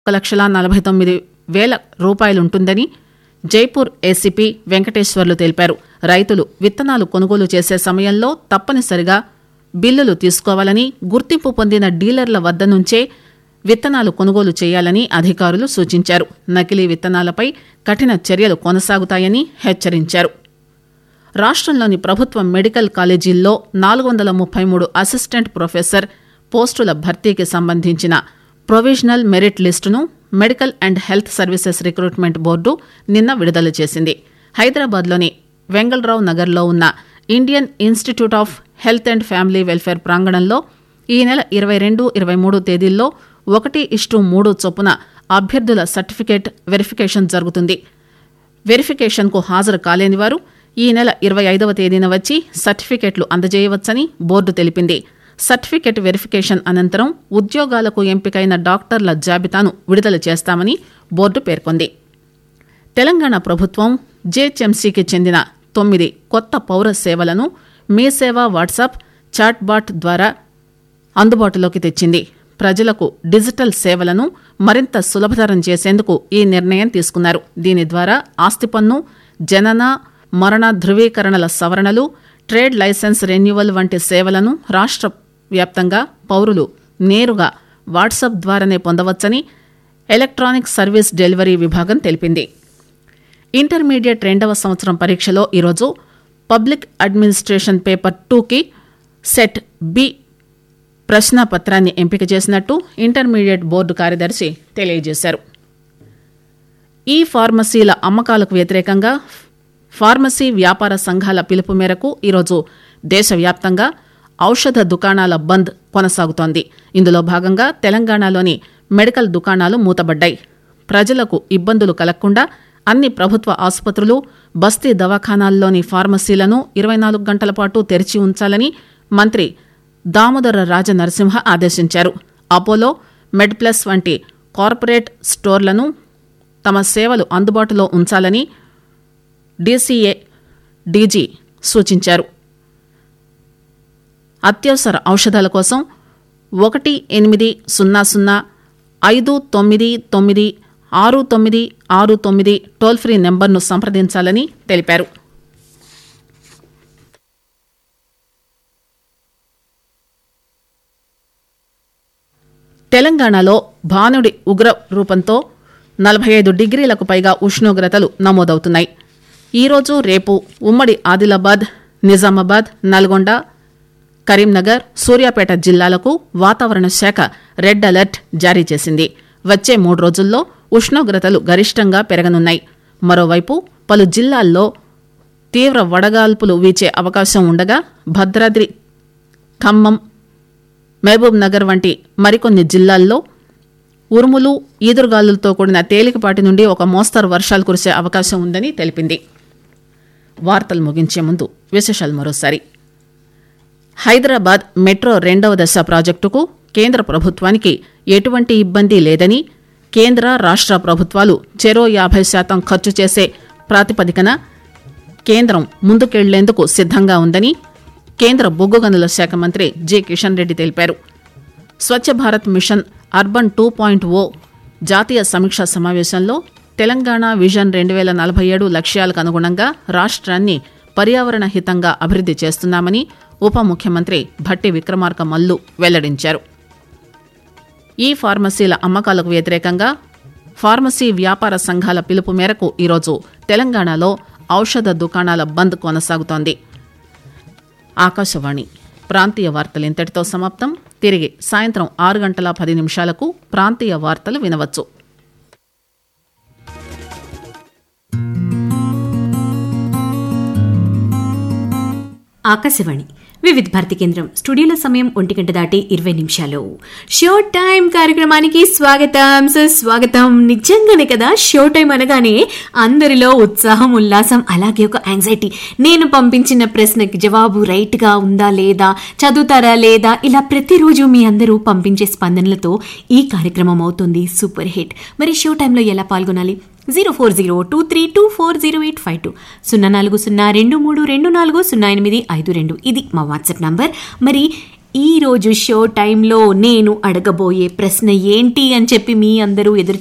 ఒక లక్షల నలభై తొమ్మిది వేల రూపాయలుంటుందని జైపూర్ ఏసీపీ వెంకటేశ్వర్లు తెలిపారు రైతులు విత్తనాలు కొనుగోలు చేసే సమయంలో తప్పనిసరిగా బిల్లులు తీసుకోవాలని గుర్తింపు పొందిన డీలర్ల వద్ద నుంచే విత్తనాలు కొనుగోలు చేయాలని అధికారులు సూచించారు నకిలీ విత్తనాలపై కఠిన చర్యలు కొనసాగుతాయని హెచ్చరించారు రాష్ట్రంలోని ప్రభుత్వ మెడికల్ కాలేజీల్లో నాలుగు వందల ముప్పై మూడు అసిస్టెంట్ ప్రొఫెసర్ పోస్టుల భర్తీకి సంబంధించిన ప్రొవిజనల్ మెరిట్ లిస్టును medical and health services recruitment board నిన్న విడుదల చేసింది హైదరాబాద్లోని వెంగళరావు నగర్లో ఉన్న Indian Institute of Health and Family Welfare ప్రాంగణంలో ఈ నెల ఇరవై రెండు ఇరవై మూడు తేదీల్లో ఒకటి ఇష్టు మూడు చొప్పున అభ్యర్థుల సర్టిఫికేట్ వెరిఫికేషన్ జరుగుతుంది వెరిఫికేషన్కు హాజరు కాలేని వారు ఈ నెల ఇరవై ఐదవ తేదీన వచ్చి సర్టిఫికెట్లు అందజేయవచ్చని బోర్డు తెలిపింది సర్టిఫికెట్ వెరిఫికేషన్ అనంతరం ఉద్యోగాలకు ఎంపికైన డాక్టర్ల జాబితాను విడుదల చేస్తామని బోర్డు పేర్కొంది తెలంగాణ ప్రభుత్వం జేహెచ్ఎంసీకి చెందిన తొమ్మిది కొత్త పౌర సేవలను మీ సేవ వాట్సాప్ చాట్బాట్ ద్వారా అందుబాటులోకి తెచ్చింది ప్రజలకు డిజిటల్ సేవలను మరింత సులభతరం చేసేందుకు ఈ నిర్ణయం తీసుకున్నారు దీని ద్వారా ఆస్తి పన్ను జనన మరణ ధృవీకరణల సవరణలు ట్రేడ్ లైసెన్స్ రెన్యువల్ వంటి సేవలను రాష్ట్ర వ్యాప్తంగా పౌరులు నేరుగా వాట్సాప్ ద్వారానే పొందవచ్చని ఎలక్ట్రానిక్ సర్వీస్ డెలివరీ విభాగం తెలిపింది ఇంటర్మీడియట్ రెండవ సంవత్సరం పరీక్షలో ఈరోజు పబ్లిక్ అడ్మినిస్ట్రేషన్ పేపర్ టూకి సెట్ బి ప్రశ్నాపత్రాన్ని ఎంపిక చేసినట్టు ఇంటర్మీడియట్ బోర్డు కార్యదర్శి తెలియజేశారు ఈ ఫార్మసీల అమ్మకాలకు వ్యతిరేకంగా ఫార్మసీ వ్యాపార సంఘాల పిలుపు మేరకు ఈరోజు దేశవ్యాప్తంగా ఔషధ దుకాణాల బంద్ కొనసాగుతోంది ఇందులో భాగంగా తెలంగాణలోని మెడికల్ దుకాణాలు మూతబడ్డాయి ప్రజలకు ఇబ్బందులు కలగకుండా అన్ని ప్రభుత్వ ఆసుపత్రులు బస్తీ దవాఖానాల్లోని ఫార్మసీలను ఇరవై నాలుగు గంటల పాటు తెరిచి ఉంచాలని మంత్రి దామోదర రాజనరసింహ ఆదేశించారు అపోలో మెడ్ప్లస్ వంటి కార్పొరేట్ స్టోర్లను తమ సేవలు అందుబాటులో ఉంచాలని డీసీఏ డీజీ సూచించారు అత్యవసర ఔషధాల కోసం ఒకటి ఎనిమిది సున్నా సున్నా ఐదు తొమ్మిది తొమ్మిది ఆరు తొమ్మిది ఆరు తొమ్మిది టోల్ ఫ్రీ నెంబర్ను సంప్రదించాలని తెలిపారు తెలంగాణలో భానుడి ఉగ్ర రూపంతో నలభై ఐదు డిగ్రీలకు పైగా ఉష్ణోగ్రతలు నమోదవుతున్నాయి ఈరోజు రేపు ఉమ్మడి ఆదిలాబాద్ నిజామాబాద్ నల్గొండ కరీంనగర్ సూర్యాపేట జిల్లాలకు వాతావరణ శాఖ రెడ్ అలర్ట్ జారీ చేసింది వచ్చే మూడు రోజుల్లో ఉష్ణోగ్రతలు గరిష్టంగా పెరగనున్నాయి మరోవైపు పలు జిల్లాల్లో తీవ్ర వడగాల్పులు వీచే అవకాశం ఉండగా భద్రాద్రి ఖమ్మం మహబూబ్ నగర్ వంటి మరికొన్ని జిల్లాల్లో ఉరుములు ఈదురుగాలులతో కూడిన తేలికపాటి నుండి ఒక మోస్తరు వర్షాలు కురిసే అవకాశం ఉందని తెలిపింది వార్తలు ముగించే ముందు విశేషాలు మరోసారి హైదరాబాద్ మెట్రో రెండవ దశ ప్రాజెక్టుకు కేంద్ర ప్రభుత్వానికి ఎటువంటి ఇబ్బంది లేదని కేంద్ర రాష్ట్ర ప్రభుత్వాలు చెరో యాభై శాతం ఖర్చు చేసే ప్రాతిపదికన కేంద్రం ముందుకెళ్లేందుకు సిద్ధంగా ఉందని కేంద్ర బొగ్గు గనుల శాఖ మంత్రి జి కిషన్ రెడ్డి తెలిపారు Swachh Bharat mission urban two point O జాతీయ సమీక్షా సమావేశంలో తెలంగాణ విజన్ రెండు వేల నలభై ఏడు లక్ష్యాలకు అనుగుణంగా రాష్ట్రాన్ని పర్యావరణ హితంగా అభివృద్ది చేస్తున్నామని ఉప ముఖ్యమంత్రి భట్టి విక్రమార్క మల్లు వెల్లడించారు ఈ ఫార్మసీల అమ్మకాలకు వ్యతిరేకంగా ఫార్మసీ వ్యాపార సంఘాల పిలుపు మేరకు ఈరోజు తెలంగాణలో ఔషధ దుకాణాల బంద్ కొనసాగుతోంది ఆకాశవాణి ప్రాంతీయ వార్తలు ఇంతటితో సమాప్తం తిరిగి సాయంత్రం ఆరు గంటల పది నిమిషాలకు ప్రాంతీయ వార్తలు వినవచ్చు ఆకాశవాణి వివిధ భారతి కేంద్రం స్టూడియోలో సమయం ఒంటి గంట దాటి ఇరవై నిమిషాలు షో టైం కార్యక్రమానికి స్వాగతం సుస్వాగతం నిజంగానే కదా షో టైం అనగానే అందరిలో ఉత్సాహం ఉల్లాసం అలాగే ఒక యాంగ్జైటీ నేను పంపించిన ప్రశ్నకి జవాబు రైట్ గా ఉందా లేదా చదువుతారా లేదా ఇలా ప్రతిరోజు మీ అందరూ పంపించే స్పందనలతో ఈ కార్యక్రమం అవుతుంది సూపర్ హిట్ మరి షో టైంలో ఎలా పాల్గొనాలి zero four zero two three two four zero eight five two సున్నా నాలుగు సున్నా రెండు మూడు రెండు నాలుగు సున్నా ఎనిమిది ఐదు రెండు ఇది మా వాట్సాప్ నంబర్ మరి ఈ రోజు షో టైంలో నేను అడగబోయే ప్రశ్న ఏంటి అని చెప్పి మీ అందరూ ఎదురు